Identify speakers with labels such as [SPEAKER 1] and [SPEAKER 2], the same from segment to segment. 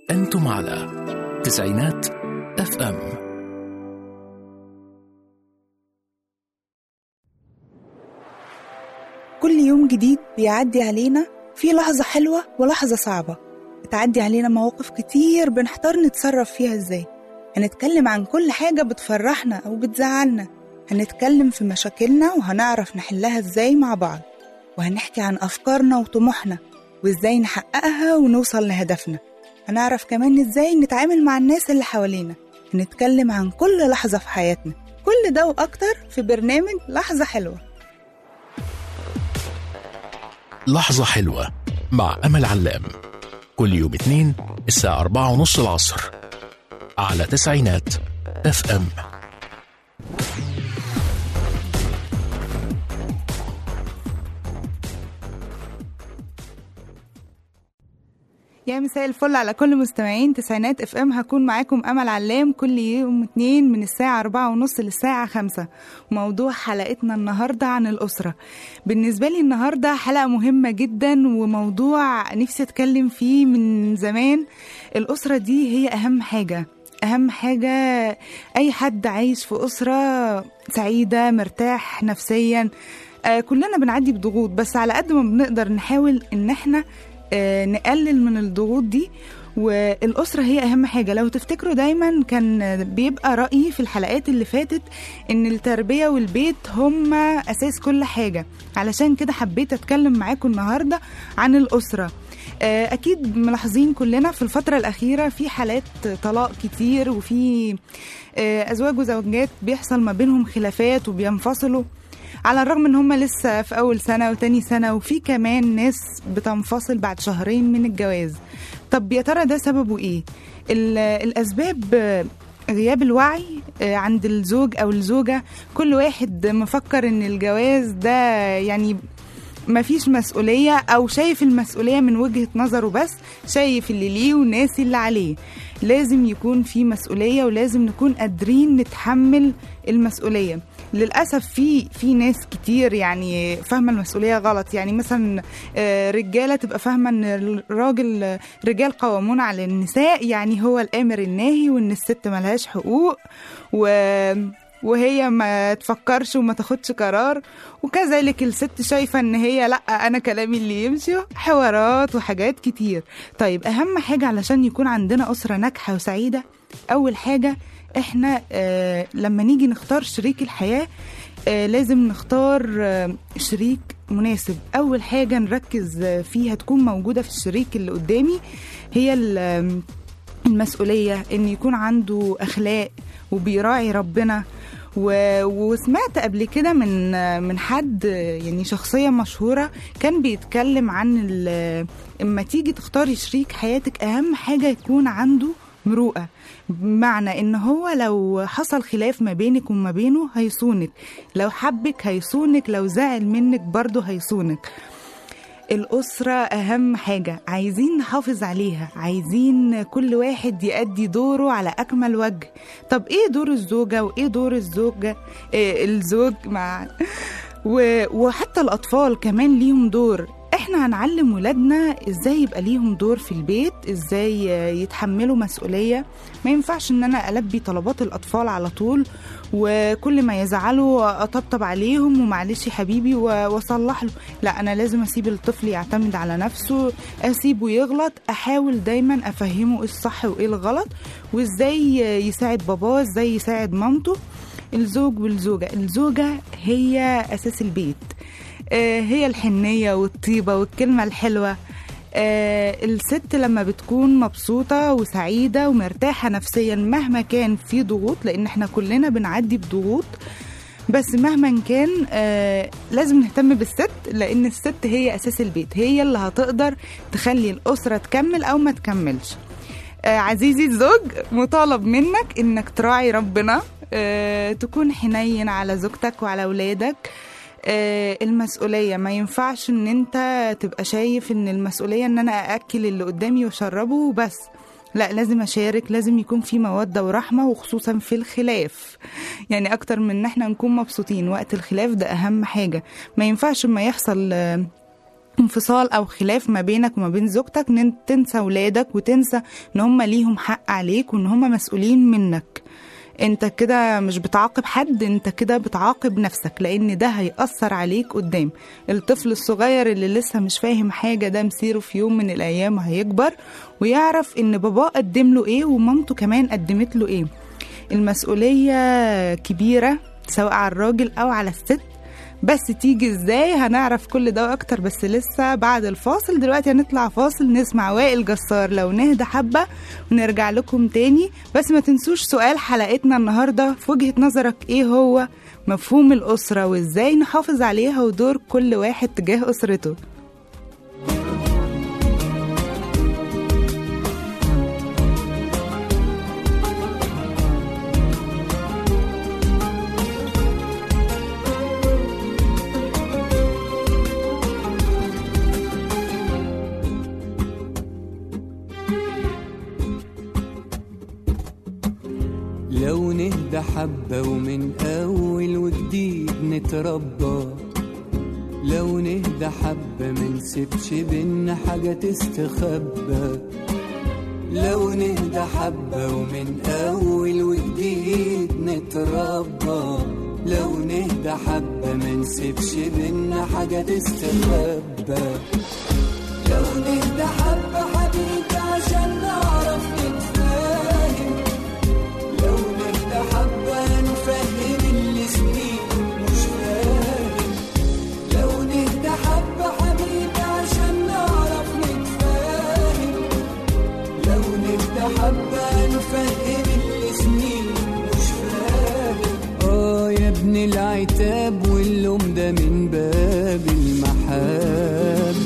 [SPEAKER 1] أنتم على تسعينات اف ام
[SPEAKER 2] كل يوم جديد بيعدي علينا في لحظة حلوة ولحظة صعبة بتعدي علينا مواقف كتير بنحتار نتصرف فيها ازاي هنتكلم عن كل حاجة بتفرحنا أو بتزعلنا هنتكلم في مشاكلنا وهنعرف نحلها ازاي مع بعض وهنحكي عن أفكارنا وطموحنا وازاي نحققها ونوصل لهدفنا هنعرف كمان ازاي نتعامل مع الناس اللي حوالينا هنتكلم عن كل لحظة في حياتنا كل ده وأكتر في برنامج لحظة حلوة
[SPEAKER 1] لحظة حلوة مع أمل علام كل يوم اثنين الساعة أربعة ونص العصر على تسعينات اف ام
[SPEAKER 2] يا مساء الفل على كل مستمعين تسعينات اف ام هكون معاكم امل علام كل يوم اتنين من الساعة أربعة ونص للساعة خمسة موضوع حلقتنا النهاردة عن الأسرة بالنسبة لي النهاردة حلقة مهمة جدا وموضوع نفسي أتكلم فيه من زمان الأسرة دي هي أهم حاجة أهم حاجة أي حد عايش في أسرة سعيدة مرتاح نفسيا آه كلنا بنعدي بضغوط بس على قد ما بنقدر نحاول إن احنا آه، نقلل من الضغوط دي والأسرة هي أهم حاجة لو تفتكروا دايما كان بيبقى رأيي في الحلقات اللي فاتت إن التربية والبيت هما أساس كل حاجة علشان كده حبيت أتكلم معاكم النهاردة عن الأسرة آه، أكيد ملاحظين كلنا في الفترة الأخيرة في حالات طلاق كتير وفي آه، أزواج وزوجات بيحصل ما بينهم خلافات وبينفصلوا على الرغم ان هم لسه في اول سنه وتاني سنه وفي كمان ناس بتنفصل بعد شهرين من الجواز طب يا ترى ده سببه ايه ال- الاسباب آه، غياب الوعي آه، عند الزوج او الزوجه كل واحد مفكر ان الجواز ده يعني مفيش مسؤولية أو شايف المسؤولية من وجهة نظره بس شايف اللي ليه وناسي اللي عليه لازم يكون في مسؤولية ولازم نكون قادرين نتحمل المسؤولية للأسف في في ناس كتير يعني فاهمة المسؤولية غلط يعني مثلا آه، رجالة تبقى فاهمة إن الراجل رجال قوامون على النساء يعني هو الآمر الناهي وإن الست ملهاش حقوق و وهي ما تفكرش وما تاخدش قرار وكذلك الست شايفة ان هي لا انا كلامي اللي يمشي حوارات وحاجات كتير طيب اهم حاجة علشان يكون عندنا اسرة ناجحة وسعيدة اول حاجة احنا آه لما نيجي نختار شريك الحياة آه لازم نختار آه شريك مناسب اول حاجة نركز آه، فيها تكون موجودة في الشريك اللي قدامي هي ال- آم، المسؤولية إن يكون عنده أخلاق وبيراعي ربنا و... وسمعت قبل كده من من حد يعني شخصية مشهورة كان بيتكلم عن ال... اما تيجي تختاري شريك حياتك أهم حاجة يكون عنده مروءة بمعنى ان هو لو حصل خلاف ما بينك وما بينه هيصونك لو حبك هيصونك لو زعل منك برضه هيصونك الأسرة أهم حاجة عايزين نحافظ عليها عايزين كل واحد يأدي دوره على أكمل وجه طب إيه دور الزوجة وإيه دور الزوجة إيه الزوج مع و... وحتى الأطفال كمان ليهم دور احنا هنعلم ولادنا ازاي يبقى ليهم دور في البيت ازاي يتحملوا مسؤولية ما ينفعش ان انا البي طلبات الاطفال على طول وكل ما يزعلوا اطبطب عليهم ومعلش يا حبيبي و- واصلح له لا انا لازم اسيب الطفل يعتمد على نفسه اسيبه يغلط احاول دايما افهمه ايه الصح وايه الغلط وازاي يساعد باباه ازاي يساعد مامته الزوج والزوجة الزوجة هي أساس البيت آه، هي الحنية والطيبة والكلمة الحلوة آه، الست لما بتكون مبسوطة وسعيدة ومرتاحة نفسيا مهما كان في ضغوط لأن احنا كلنا بنعدي بضغوط بس مهما كان آه لازم نهتم بالست لأن الست هي أساس البيت هي اللي هتقدر تخلي الأسرة تكمل أو ما تكملش آه عزيزي الزوج مطالب منك انك تراعي ربنا آه تكون حنين على زوجتك وعلى اولادك آه المسؤولية ما ينفعش ان انت تبقى شايف ان المسؤولية ان انا ااكل اللي قدامي واشربه وبس لا لازم اشارك لازم يكون في مودة ورحمة وخصوصا في الخلاف يعني اكتر من ان احنا نكون مبسوطين وقت الخلاف ده اهم حاجة ما ينفعش ما يحصل آه انفصال او خلاف ما بينك وما بين زوجتك ان انت تنسى ولادك وتنسى ان هم ليهم حق عليك وان هم مسؤولين منك انت كده مش بتعاقب حد انت كده بتعاقب نفسك لان ده هيأثر عليك قدام الطفل الصغير اللي لسه مش فاهم حاجة ده مصيره في يوم من الايام هيكبر ويعرف ان باباه قدم له ايه ومامته كمان قدمت له ايه المسؤولية كبيرة سواء على الراجل او على الست بس تيجي ازاي هنعرف كل ده واكتر بس لسه بعد الفاصل دلوقتي هنطلع فاصل نسمع وائل جسار لو نهدى حبة ونرجع لكم تاني بس ما تنسوش سؤال حلقتنا النهاردة في وجهة نظرك ايه هو مفهوم الأسرة وازاي نحافظ عليها ودور كل واحد تجاه أسرته
[SPEAKER 3] لو نهدى حبة ومن أول وجديد نتربى لو نهدى حبة منسيبش بينا حاجة تستخبى لو نهدى حبة ومن أول وجديد نتربى لو نهدى حبة منسيبش بينا حاجة تستخبى لو نهدى حبة حبيبي عشان نعرف نتفاهم لو نهدى حبة نفهم اللي سنين مش فاهم لو نهدى حبة حبيبي عشان نعرف نتفاهم لو نهدى حبة نفهم اللي سنين مش فاهم اه يا ابن العتاب واللوم ده من باب المحبة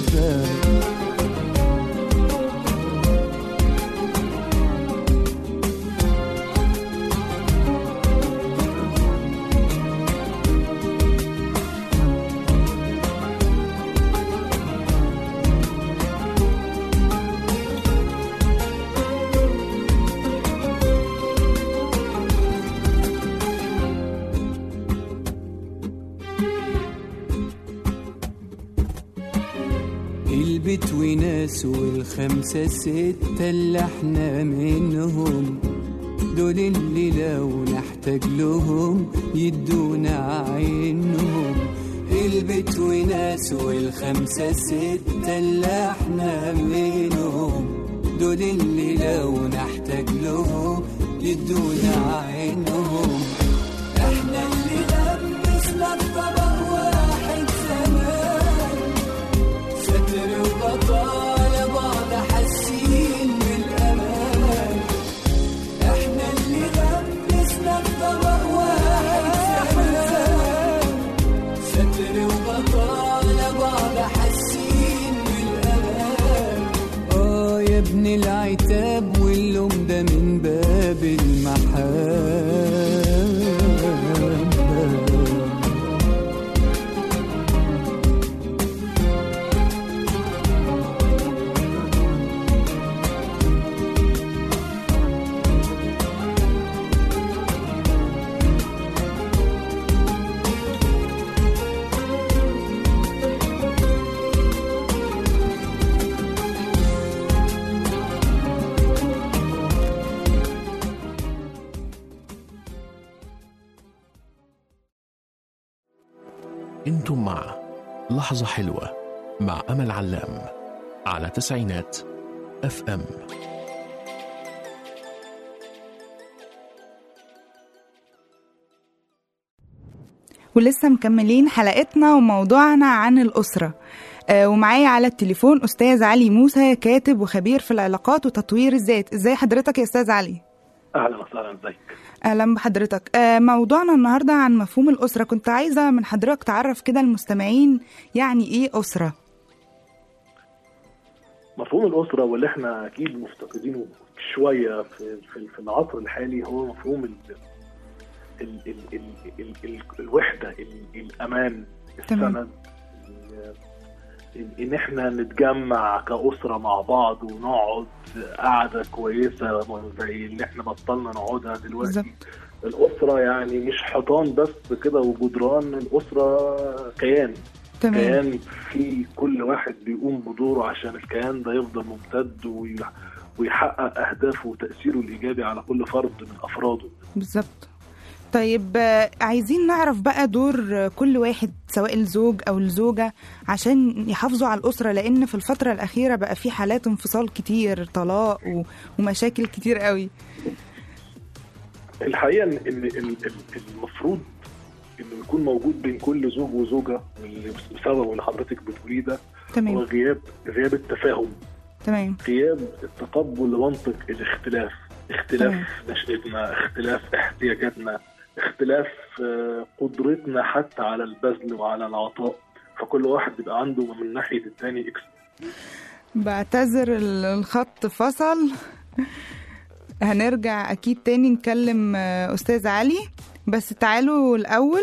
[SPEAKER 3] البيت وناس والخمسة ستة اللي احنا منهم دول اللي لو نحتاج لهم يدونا عينهم البيت وناس والخمسة ستة اللي احنا منهم دول اللي لو نحتاج لهم يدونا عينهم احنا اللي لبسنا الطبق واحد زمان ستر وبطالة بعض حاسين بالأمان احنا اللي لبسنا الطبق واحد زمان ستر وبطالة بعض حاسين بالأمان اه يا ابن العتاب واللوم ده من باب المحبة
[SPEAKER 1] انتم مع لحظة حلوة مع أمل علام على تسعينات اف ام
[SPEAKER 2] ولسه مكملين حلقتنا وموضوعنا عن الأسرة آه، ومعايا على التليفون أستاذ علي موسى كاتب وخبير في العلاقات وتطوير الذات ازاي حضرتك يا أستاذ علي؟
[SPEAKER 4] اهلا وسهلا ازيك
[SPEAKER 2] اهلا بحضرتك آه، موضوعنا النهارده عن مفهوم الاسره كنت عايزه من حضرتك تعرف كده المستمعين يعني ايه اسره
[SPEAKER 4] مفهوم الاسره واللي احنا اكيد مفتقدينه شويه في في, في العصر الحالي هو مفهوم ال ال ال ال ال ال الوحده ال الامان
[SPEAKER 2] تمام.
[SPEAKER 4] السند ال- ان احنا نتجمع كاسره مع بعض ونقعد قعده كويسه زي اللي احنا بطلنا نقعدها دلوقتي
[SPEAKER 2] بالظبط
[SPEAKER 4] الاسره يعني مش حيطان بس كده وجدران الاسره كيان
[SPEAKER 2] تمام
[SPEAKER 4] كيان فيه كل واحد بيقوم بدوره عشان الكيان ده يفضل ممتد وي- ويحقق اهدافه وتاثيره الايجابي على كل فرد من افراده
[SPEAKER 2] بالظبط طيب آه، عايزين نعرف بقى دور آه، كل واحد سواء الزوج او الزوجه عشان يحافظوا على الاسره لان في الفتره الاخيره بقى في حالات انفصال كتير طلاق و- ومشاكل كتير قوي
[SPEAKER 4] الحقيقه ان إن ال- ال- المفروض انه يكون موجود بين كل زوج وزوجه واللي بسبب اللي حضرتك بتقوليه ده هو
[SPEAKER 2] تمام
[SPEAKER 4] غياب غياب التفاهم
[SPEAKER 2] تمام
[SPEAKER 4] غياب التقبل لمنطق الاختلاف اختلاف
[SPEAKER 2] تمام.
[SPEAKER 4] نشأتنا اختلاف احتياجاتنا اختلاف آه، قدرتنا حتى على البذل وعلى العطاء فكل واحد بيبقى عنده من ناحية التاني اكس
[SPEAKER 2] بعتذر ال- الخط فصل هنرجع اكيد تاني نكلم آه، استاذ علي بس تعالوا الاول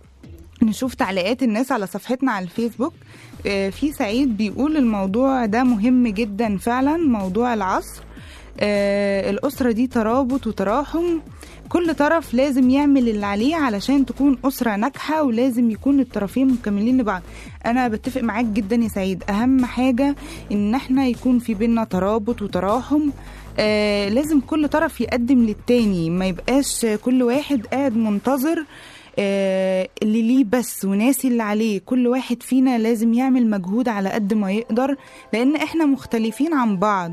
[SPEAKER 2] نشوف تعليقات الناس على صفحتنا على الفيسبوك آه، في سعيد بيقول الموضوع ده مهم جدا فعلا موضوع العصر آه، الأسرة دي ترابط وتراحم كل طرف لازم يعمل اللي عليه علشان تكون أسرة ناجحة ولازم يكون الطرفين مكملين لبعض أنا بتفق معاك جدا يا سعيد أهم حاجة إن احنا يكون في بينا ترابط وتراحم آه لازم كل طرف يقدم للتاني ما يبقاش كل واحد قاعد منتظر آه، اللي ليه بس وناسي اللي عليه كل واحد فينا لازم يعمل مجهود على قد ما يقدر لان احنا مختلفين عن بعض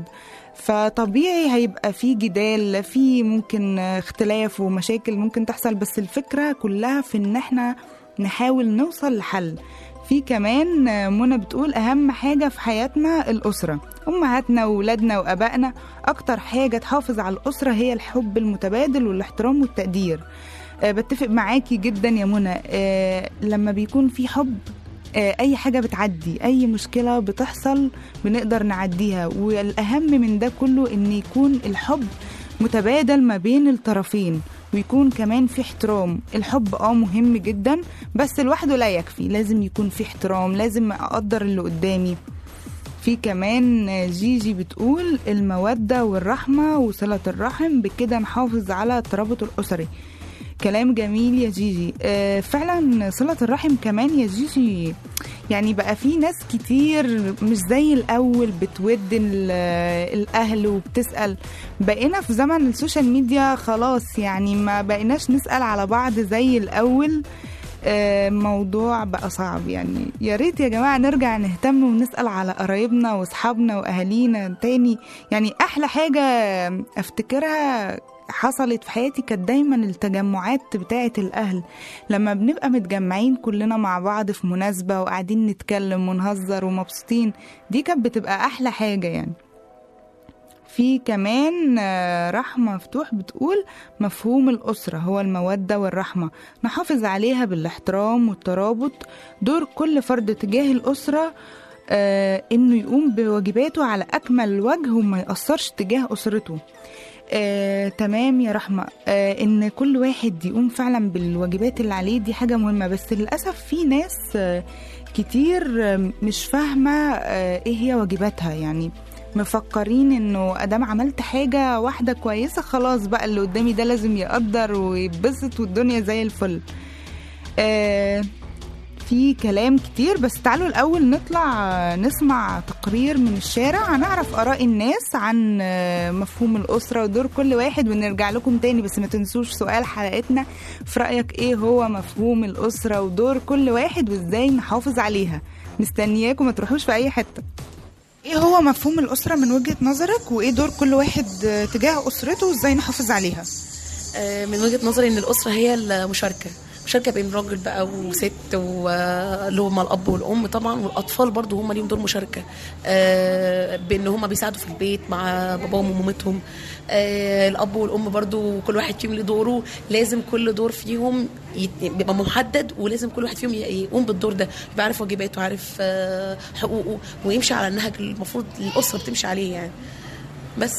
[SPEAKER 2] فطبيعي هيبقى في جدال في ممكن آه، اختلاف ومشاكل ممكن تحصل بس الفكرة كلها في ان احنا نحاول نوصل لحل في كمان آه، منى بتقول اهم حاجة في حياتنا الاسرة امهاتنا واولادنا وابائنا اكتر حاجة تحافظ على الاسرة هي الحب المتبادل والاحترام والتقدير آه، بتفق معاكي جدا يا منى آه، لما بيكون في حب آه، اي حاجه بتعدي اي مشكله بتحصل بنقدر نعديها والاهم من ده كله ان يكون الحب متبادل ما بين الطرفين ويكون كمان في احترام الحب اه مهم جدا بس لوحده لا يكفي لازم يكون في احترام لازم اقدر اللي قدامي في كمان جيجي بتقول المودة والرحمة وصلة الرحم بكده نحافظ على الترابط الأسري كلام جميل يا جيجي آه، فعلا صلة الرحم كمان يا جيجي يعني بقى في ناس كتير مش زي الأول بتود ال- الأهل وبتسأل بقينا في زمن السوشيال ميديا خلاص يعني ما بقيناش نسأل على بعض زي الأول آه، موضوع بقى صعب يعني يا ريت يا جماعة نرجع نهتم ونسأل على قرايبنا وأصحابنا وأهالينا تاني يعني أحلى حاجة أفتكرها حصلت في حياتي كانت دايما التجمعات بتاعة الأهل لما بنبقى متجمعين كلنا مع بعض في مناسبة وقاعدين نتكلم ونهزر ومبسوطين دي كانت بتبقى أحلى حاجة يعني في كمان آه، رحمة مفتوح بتقول مفهوم الأسرة هو المودة والرحمة نحافظ عليها بالاحترام والترابط دور كل فرد تجاه الأسرة آه إنه يقوم بواجباته على أكمل وجه وما يأثرش تجاه أسرته آه، تمام يا رحمة آه، إن كل واحد يقوم فعلا بالواجبات اللي عليه دي حاجة مهمة بس للأسف في ناس آه، كتير آه، مش فاهمة آه، إيه هي واجباتها يعني مفكرين انه ادام عملت حاجة واحدة كويسة خلاص بقى اللي قدامي ده لازم يقدر ويتبسط والدنيا زي الفل آه في كلام كتير بس تعالوا الأول نطلع آه، نسمع تقرير من الشارع هنعرف آراء الناس عن آه، مفهوم الأسرة ودور كل واحد ونرجع لكم تاني بس ما تنسوش سؤال حلقتنا في رأيك إيه هو مفهوم الأسرة ودور كل واحد وإزاي نحافظ عليها مستنياكم ما تروحوش في أي حتة ايه هو مفهوم الأسرة من وجهة نظرك وايه دور كل واحد آه، تجاه أسرته وازاي نحافظ عليها
[SPEAKER 5] آه، من وجهه نظري ان الاسره هي المشاركه مشاركه بين راجل بقى وست واللي هما الاب والام طبعا والاطفال برضو هما ليهم دور مشاركه آه، بان هما بيساعدوا في البيت مع باباهم ومامتهم آه، الاب والام برضو كل واحد فيهم له دوره لازم كل دور فيهم يت- بيبقى محدد ولازم كل واحد فيهم ي- يقوم بالدور ده يبقى عارف واجباته عارف آه، حقوقه ويمشي على النهج المفروض الاسره بتمشي عليه يعني بس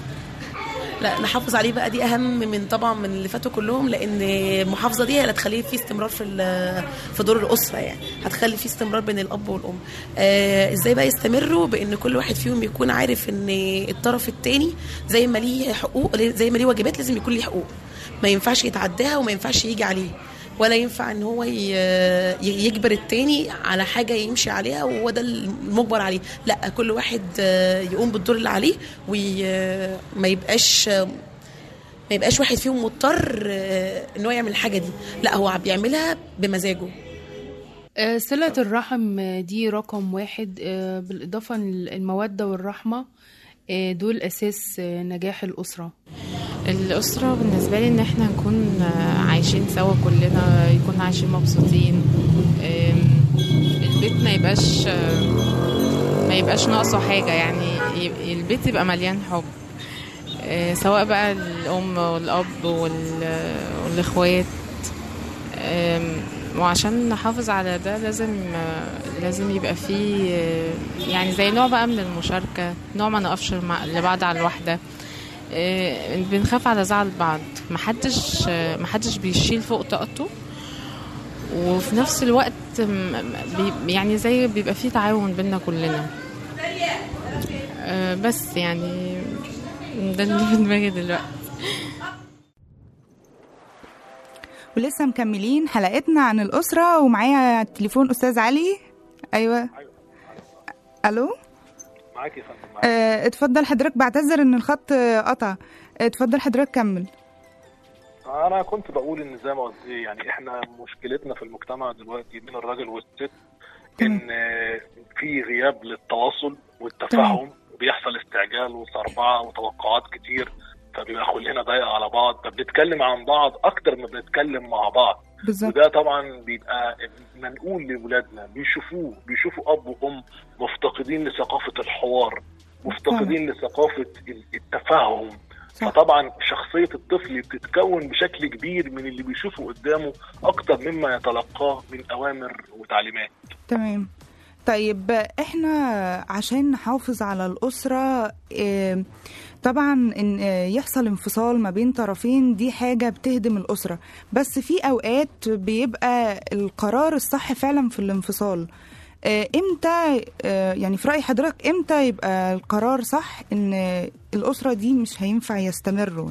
[SPEAKER 5] لا نحافظ عليه بقى دي اهم من طبعا من اللي فاتوا كلهم لان المحافظه دي هي اللي هتخليه في استمرار في ال- في دور الاسره يعني هتخلي في استمرار بين الاب والام آه ازاي بقى يستمروا بان كل واحد فيهم يكون عارف ان الطرف الثاني زي ما ليه حقوق زي ما ليه واجبات لازم يكون ليه حقوق ما ينفعش يتعداها وما ينفعش يجي عليه ولا ينفع ان هو ي- ي- يجبر التاني على حاجه يمشي عليها وهو ده المجبر عليه لا كل واحد آه، يقوم بالدور اللي عليه وما يبقاش ما يبقاش واحد فيهم مضطر آه، ان هو يعمل الحاجه دي لا هو بيعملها بمزاجه
[SPEAKER 6] آه، صلة الرحم آه، دي رقم واحد آه، بالإضافة للمودة والرحمة آه، دول أساس آه، نجاح الأسرة
[SPEAKER 7] الأسرة بالنسبة لي إن احنا نكون آه، عايشين سوا كلنا يكون عايشين مبسوطين آم، البيت ما يبقاش آه، ما يبقاش ناقصه حاجة يعني يب- البيت يبقى مليان حب آه، سواء بقى الأم والأب وال- والإخوات آم، وعشان نحافظ على ده لازم آه، لازم يبقى فيه آه، يعني زي نوع بقى من المشاركة نوع ما نقفش مع- لبعض على الواحدة آه، بنخاف على زعل بعض محدش آه، محدش بيشيل فوق طاقته وفي نفس الوقت م- م- بي- يعني زي بيبقى فيه تعاون بينا كلنا آه، بس يعني ده اللي في دماغي دلوقتي
[SPEAKER 2] ولسه مكملين حلقتنا عن الأسرة ومعايا على التليفون أستاذ علي أيوة ألو
[SPEAKER 4] معاك يا فندم معاك.
[SPEAKER 2] آه، اتفضل حضرتك بعتذر ان الخط آه، قطع اتفضل حضرتك كمل
[SPEAKER 4] انا كنت بقول ان زي ما قلت إيه، يعني احنا مشكلتنا في المجتمع دلوقتي بين الراجل والست ان في غياب للتواصل والتفاهم بيحصل استعجال وصربعه وتوقعات كتير فبيبقى خلقنا ضيق على بعض فبنتكلم عن بعض اكتر ما بنتكلم مع بعض
[SPEAKER 2] بالظبط
[SPEAKER 4] وده طبعا بيبقى منقول لاولادنا بيشوفوه بيشوفوا اب وام مفتقدين لثقافه الحوار مفتقدين لثقافه التفاهم
[SPEAKER 2] صح.
[SPEAKER 4] فطبعا شخصيه الطفل بتتكون بشكل كبير من اللي بيشوفه قدامه اكتر مما يتلقاه من اوامر وتعليمات
[SPEAKER 2] تمام طيب احنا عشان نحافظ على الأسرة آه، طبعا ان آه، يحصل انفصال ما بين طرفين دي حاجة بتهدم الأسرة بس في أوقات بيبقى القرار الصح فعلا في الانفصال آه، امتى آه، يعني في رأي حضرتك امتى يبقى القرار صح ان الأسرة دي مش هينفع يستمروا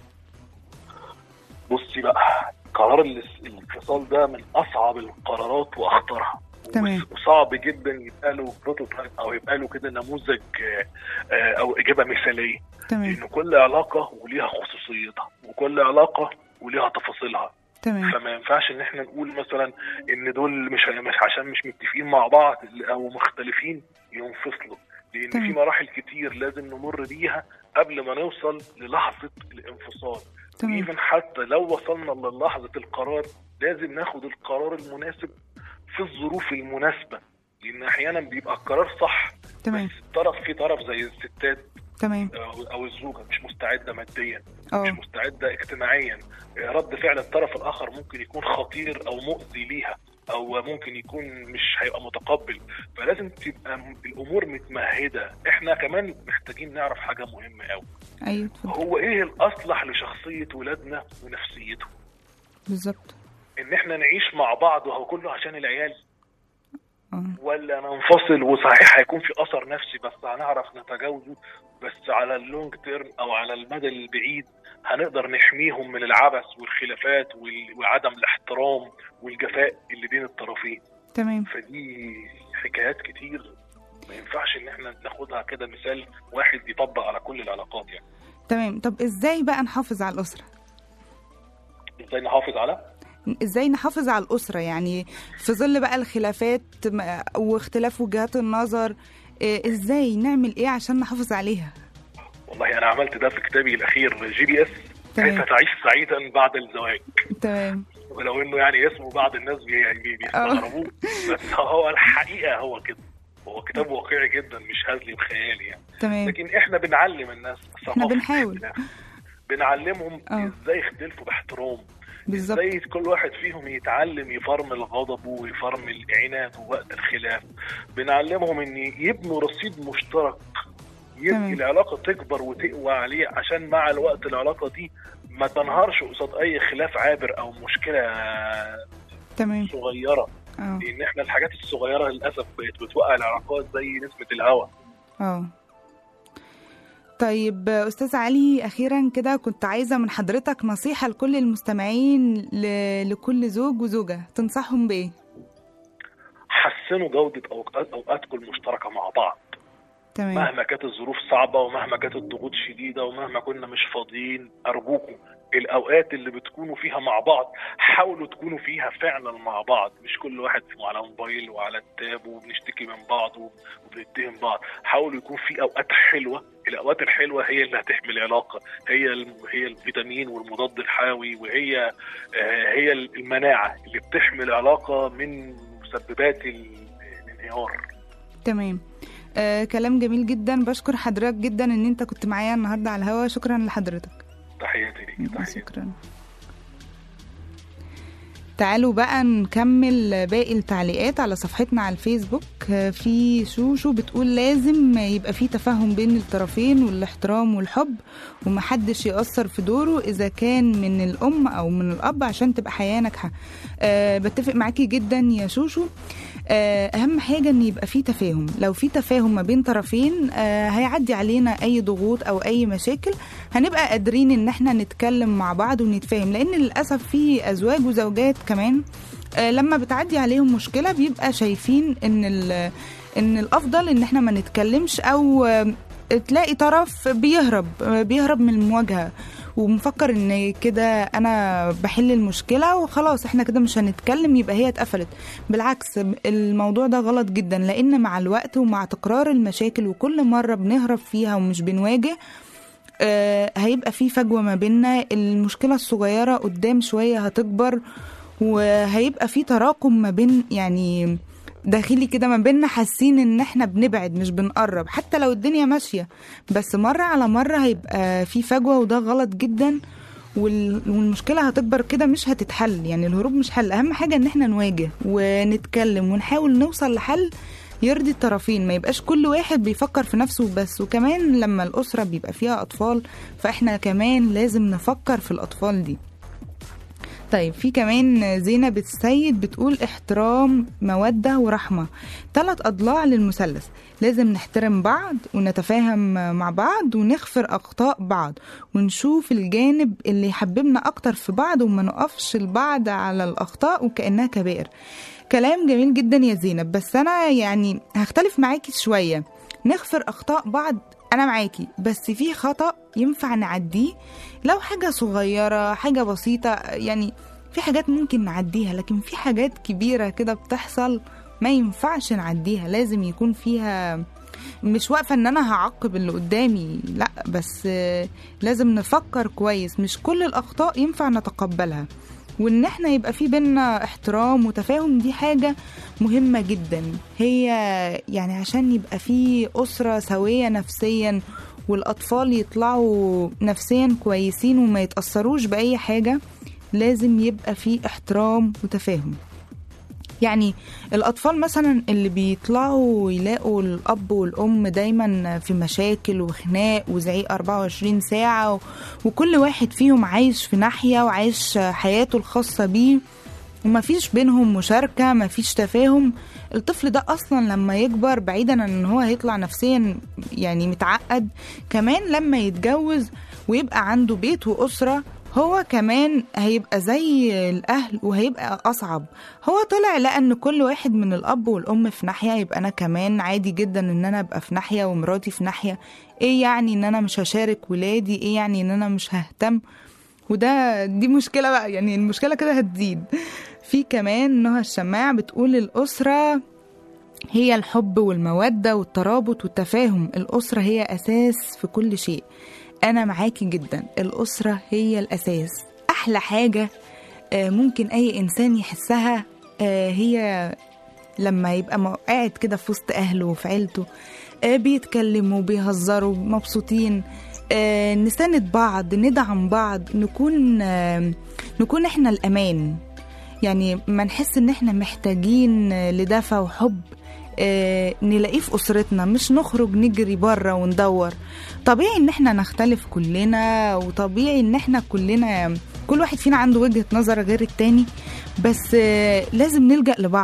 [SPEAKER 4] بصي بقى قرار الاس- الانفصال ده من اصعب القرارات واخطرها
[SPEAKER 2] تمام.
[SPEAKER 4] وصعب جدا يبقى له بروتوتايب او يبقى له كده نموذج آه، آه، او اجابه مثاليه
[SPEAKER 2] تمام
[SPEAKER 4] لان كل علاقه وليها خصوصيتها وكل علاقه وليها تفاصيلها
[SPEAKER 2] تمام
[SPEAKER 4] فما ينفعش ان احنا نقول مثلا ان دول مش مش عشان مش متفقين مع بعض او مختلفين ينفصلوا لان
[SPEAKER 2] تمام.
[SPEAKER 4] في مراحل كتير لازم نمر بيها قبل ما نوصل للحظه الانفصال
[SPEAKER 2] تمام
[SPEAKER 4] ايفن حتى لو وصلنا للحظه القرار لازم ناخد القرار المناسب في الظروف المناسبه لان احيانا بيبقى القرار صح
[SPEAKER 2] تمام
[SPEAKER 4] بس طرف في طرف زي الستات
[SPEAKER 2] تمام
[SPEAKER 4] او أو الزوجه مش مستعده ماديا مش
[SPEAKER 2] اه
[SPEAKER 4] مستعده اجتماعيا رد فعل الطرف الاخر ممكن يكون خطير او مؤذي ليها او ممكن يكون مش هيبقى متقبل فلازم تبقى م- الامور متمهده احنا كمان محتاجين نعرف حاجه مهمه قوي
[SPEAKER 2] ايوه اتفضل
[SPEAKER 4] هو ايه الاصلح لشخصيه ولادنا ونفسيتهم
[SPEAKER 2] بالظبط
[SPEAKER 4] ان احنا نعيش مع بعض وهو كله عشان العيال
[SPEAKER 2] اه
[SPEAKER 4] ولا ننفصل وصحيح هيكون في اثر نفسي بس هنعرف نتجاوزه بس على اللونج تيرم او على المدى البعيد هنقدر نحميهم من العبث والخلافات وال- وعدم الاحترام والجفاء اللي بين الطرفين
[SPEAKER 2] تمام
[SPEAKER 4] فدي حكايات كتير ما ينفعش ان احنا ناخدها كده مثال واحد يطبق على كل العلاقات يعني
[SPEAKER 2] تمام طب ازاي بقى نحافظ على الأسرة
[SPEAKER 4] ازاي نحافظ على
[SPEAKER 2] ازاي نحافظ على الأسرة يعني في ظل بقى الخلافات م- واختلاف وجهات النظر إيه، ازاي نعمل ايه عشان نحافظ عليها
[SPEAKER 4] والله انا عملت ده في كتابي الاخير جي بي اس
[SPEAKER 2] تمام.
[SPEAKER 4] كيف تعيش سعيدا بعد الزواج
[SPEAKER 2] تمام
[SPEAKER 4] ولو انه يعني اسمه بعض الناس بي- بي- بيستغربوه بس هو الحقيقه هو كده هو كتاب واقعي جدا مش هزلي بخيالي يعني
[SPEAKER 2] تمام
[SPEAKER 4] لكن احنا بنعلم الناس ثقافه
[SPEAKER 2] بنحاول.
[SPEAKER 4] الاختلاف. بنعلمهم
[SPEAKER 2] اه.
[SPEAKER 4] ازاي يختلفوا باحترام
[SPEAKER 2] بالظبط
[SPEAKER 4] ازاي كل واحد فيهم يتعلم يفرمل غضبه ويفرمل عناده وقت الخلاف بنعلمهم ان يبنوا رصيد مشترك يبقى
[SPEAKER 2] تمام.
[SPEAKER 4] العلاقه تكبر وتقوى عليه عشان مع الوقت العلاقه دي ما تنهارش قصاد اي خلاف عابر او مشكله
[SPEAKER 2] تمام
[SPEAKER 4] صغيره
[SPEAKER 2] اه
[SPEAKER 4] لان احنا الحاجات الصغيره للاسف بقت بتوقع العلاقات زي نسبه الهواء
[SPEAKER 2] اه طيب أستاذ علي أخيرا كده كنت عايزة من حضرتك نصيحة لكل المستمعين ل... لكل زوج وزوجة تنصحهم بإيه؟
[SPEAKER 4] حسنوا جوده اوقات اوقاتكم المشتركه مع بعض
[SPEAKER 2] تمام
[SPEAKER 4] مهما كانت الظروف صعبه ومهما كانت الضغوط شديده ومهما كنا مش فاضيين ارجوكم الاوقات اللي بتكونوا فيها مع بعض حاولوا تكونوا فيها فعلا مع بعض مش كل واحد على موبايل وعلى التاب وبنشتكي من بعض وبنتهم بعض حاولوا يكون في اوقات حلوه الاوقات الحلوه هي اللي هتحمي العلاقه هي الم- هي الفيتامين والمضاد الحيوي وهي آه، هي المناعه اللي بتحمي العلاقه من مسببات ال- الانهيار
[SPEAKER 2] تمام آه كلام جميل جدا بشكر حضرتك جدا ان انت كنت معايا النهارده على الهوا شكرا لحضرتك
[SPEAKER 4] تحياتي ليك تحياتي
[SPEAKER 2] شكرا تعالوا بقى نكمل باقي التعليقات على صفحتنا على الفيسبوك آه، في شوشو بتقول لازم يبقى في تفاهم بين الطرفين والاحترام والحب ومحدش يأثر في دوره إذا كان من الأم أو من الأب عشان تبقى حياة ناجحة أه بتفق معاكي جدا يا شوشو آه، اهم حاجه ان يبقى في تفاهم لو في تفاهم ما بين طرفين آه، هيعدي علينا اي ضغوط او اي مشاكل هنبقى قادرين ان احنا نتكلم مع بعض ونتفاهم لان للاسف في ازواج وزوجات كمان آه، لما بتعدي عليهم مشكله بيبقى شايفين ان ال- ان الافضل ان احنا ما نتكلمش او آه، تلاقي طرف بيهرب آه، بيهرب من المواجهه ومفكر ان كده انا بحل المشكله وخلاص احنا كده مش هنتكلم يبقى هي اتقفلت بالعكس الموضوع ده غلط جدا لان مع الوقت ومع تكرار المشاكل وكل مره بنهرب فيها ومش بنواجه آه، هيبقى في فجوه ما بيننا المشكله الصغيره قدام شويه هتكبر وهيبقى في تراكم ما بين يعني داخلي كده ما بيننا حاسين ان احنا بنبعد مش بنقرب حتى لو الدنيا ماشيه بس مره على مره هيبقى في فجوه وده غلط جدا وال- والمشكله هتكبر كده مش هتتحل يعني الهروب مش حل اهم حاجه ان احنا نواجه ونتكلم ونحاول نوصل لحل يرضي الطرفين ما يبقاش كل واحد بيفكر في نفسه بس وكمان لما الأسرة بيبقى فيها أطفال فإحنا كمان لازم نفكر في الأطفال دي طيب في كمان زينب السيد بتقول احترام مودة ورحمة ثلاث أضلاع للمثلث لازم نحترم بعض ونتفاهم مع بعض ونغفر أخطاء بعض ونشوف الجانب اللي يحببنا أكتر في بعض وما نقفش البعض على الأخطاء وكأنها كبائر كلام جميل جدا يا زينب بس أنا يعني هختلف معاكي شوية نغفر أخطاء بعض أنا معاكي بس في خطأ ينفع نعديه لو حاجة صغيرة حاجة بسيطة يعني في حاجات ممكن نعديها لكن في حاجات كبيرة كده بتحصل ما ينفعش نعديها لازم يكون فيها مش واقفة ان انا هعاقب اللي قدامي لا بس آه، لازم نفكر كويس مش كل الاخطاء ينفع نتقبلها وان احنا يبقى في بينا احترام وتفاهم دي حاجة مهمة جدا هي يعني عشان يبقى في أسرة سوية نفسيا والأطفال يطلعوا نفسيا كويسين وما يتأثروش بأي حاجة لازم يبقى في احترام وتفاهم يعني الأطفال مثلا اللي بيطلعوا يلاقوا الأب والأم دايما في مشاكل وخناق وزعيق 24 ساعة و- وكل واحد فيهم عايش في ناحية وعايش حياته الخاصة بيه ومفيش بينهم مشاركة مفيش تفاهم الطفل ده أصلا لما يكبر بعيدا عن ان هو هيطلع نفسيا يعني متعقد كمان لما يتجوز ويبقى عنده بيت وأسرة هو كمان هيبقى زي الأهل وهيبقى أصعب هو طلع لقى إن كل واحد من الأب والأم في ناحية يبقى أنا كمان عادي جدا إن أنا أبقى في ناحية ومراتي في ناحية إيه يعني إن أنا مش هشارك ولادي إيه يعني إن أنا مش ههتم وده دي مشكلة بقى يعني المشكلة كده هتزيد في كمان نهى الشماع بتقول الأسرة هي الحب والمودة والترابط والتفاهم الأسرة هي أساس في كل شيء أنا معاكي جدا الأسرة هي الأساس أحلى حاجة آه، ممكن أي إنسان يحسها آه، هي لما يبقى م- قاعد كده في وسط أهله وفي عيلته آه، بيتكلموا بيهزروا مبسوطين آه، نساند بعض ندعم بعض نكون آه، نكون احنا الأمان يعني ما نحس ان احنا محتاجين آه، لدفى وحب آه، نلاقيه في أسرتنا مش نخرج نجري بره وندور طبيعي ان احنا نختلف كلنا وطبيعي ان احنا كلنا كل واحد فينا عنده وجهة نظر غير التاني بس آه، لازم نلجأ لبعض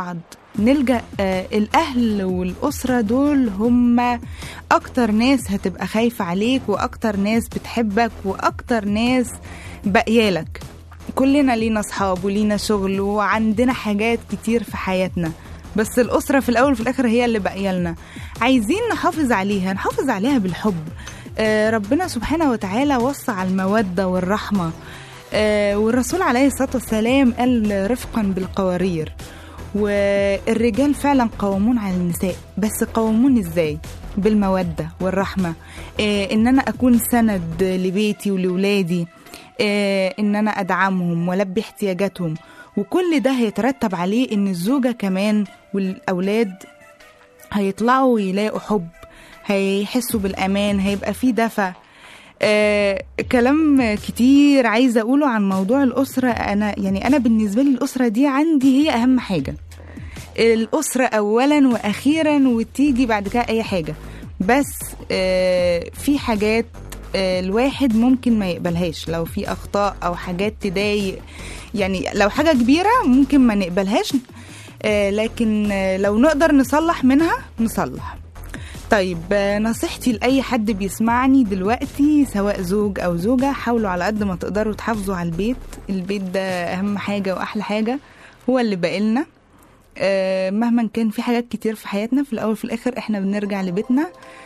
[SPEAKER 2] نلجأ آه، الأهل والأسرة دول هم أكتر ناس هتبقى خايفة عليك وأكتر ناس بتحبك وأكتر ناس بقيالك كلنا لينا أصحاب ولينا شغل وعندنا حاجات كتير في حياتنا بس الأسرة في الأول وفي الآخر هي اللي بقيالنا عايزين نحافظ عليها نحافظ عليها بالحب آه، ربنا سبحانه وتعالى وصى على المودة والرحمة آه، والرسول عليه الصلاة والسلام قال رفقا بالقوارير والرجال فعلا قوامون على النساء بس قوامون ازاي بالمودة والرحمة آه، ان انا اكون سند لبيتي ولولادي آه، ان انا ادعمهم والبي احتياجاتهم وكل ده هيترتب عليه ان الزوجة كمان والاولاد هيطلعوا يلاقوا حب هيحسوا بالامان هيبقى في دفى آه كلام كتير عايزه اقوله عن موضوع الاسره انا يعني انا بالنسبه لي الاسره دي عندي هي اهم حاجه الاسره اولا واخيرا وتيجي بعد كده اي حاجه بس آه في حاجات آه الواحد ممكن ما يقبلهاش لو في اخطاء او حاجات تضايق يعني لو حاجه كبيره ممكن ما نقبلهاش آه لكن آه لو نقدر نصلح منها نصلح طيب آه، نصيحتي لأي حد بيسمعني دلوقتي سواء زوج أو زوجة حاولوا على قد ما تقدروا تحافظوا على البيت البيت ده أهم حاجة وأحلى حاجة هو اللي باقيلنا آه، مهما كان في حاجات كتير في حياتنا في الأول وفي الآخر إحنا بنرجع لبيتنا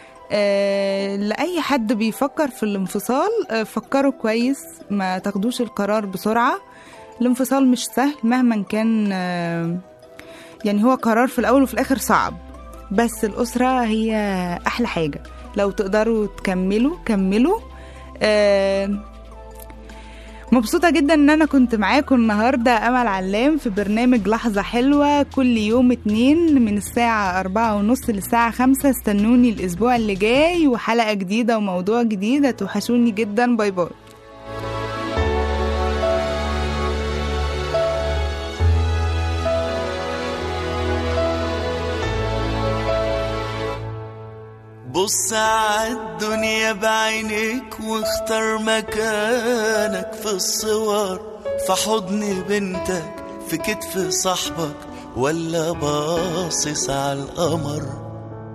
[SPEAKER 2] آه، لأي حد بيفكر في الانفصال آه، فكروا كويس ما تاخدوش القرار بسرعة الانفصال مش سهل مهما كان آه، يعني هو قرار في الأول وفي الآخر صعب بس الأسرة هي أحلى حاجة لو تقدروا تكملوا كملوا آه مبسوطة جدا ان انا كنت معاكم النهاردة امل علام في برنامج لحظة حلوة كل يوم اتنين من الساعة اربعة ونص للساعة خمسة استنوني الاسبوع اللي جاي وحلقة جديدة وموضوع جديد هتوحشوني جدا باي باي
[SPEAKER 8] بص عالدنيا بعينيك واختار مكانك في الصور في حضن بنتك في كتف صاحبك ولا باصص على القمر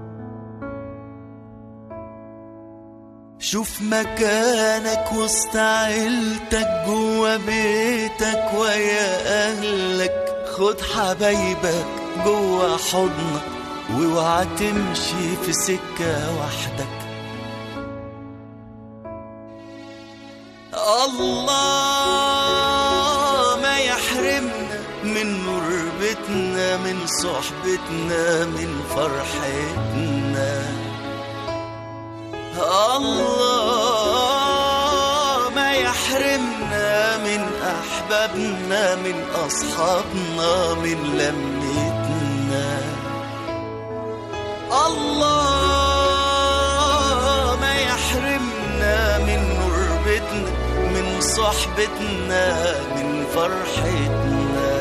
[SPEAKER 8] شوف مكانك وسط عيلتك جوا بيتك ويا اهلك خد حبايبك جوا حضنك واوعى تمشي في سكة وحدك الله ما يحرمنا من نور بيتنا من صحبتنا من فرحتنا الله ما يحرمنا من أحبابنا من أصحابنا من لمتنا الله ما يحرمنا من قربتنا من صحبتنا من فرحتنا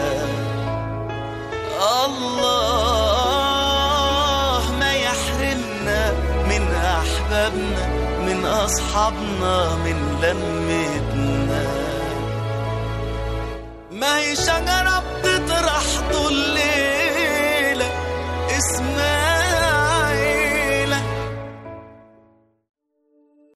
[SPEAKER 8] الله ما يحرمنا من أحبابنا من أصحابنا من لمتنا ما هي شجرة بتطلع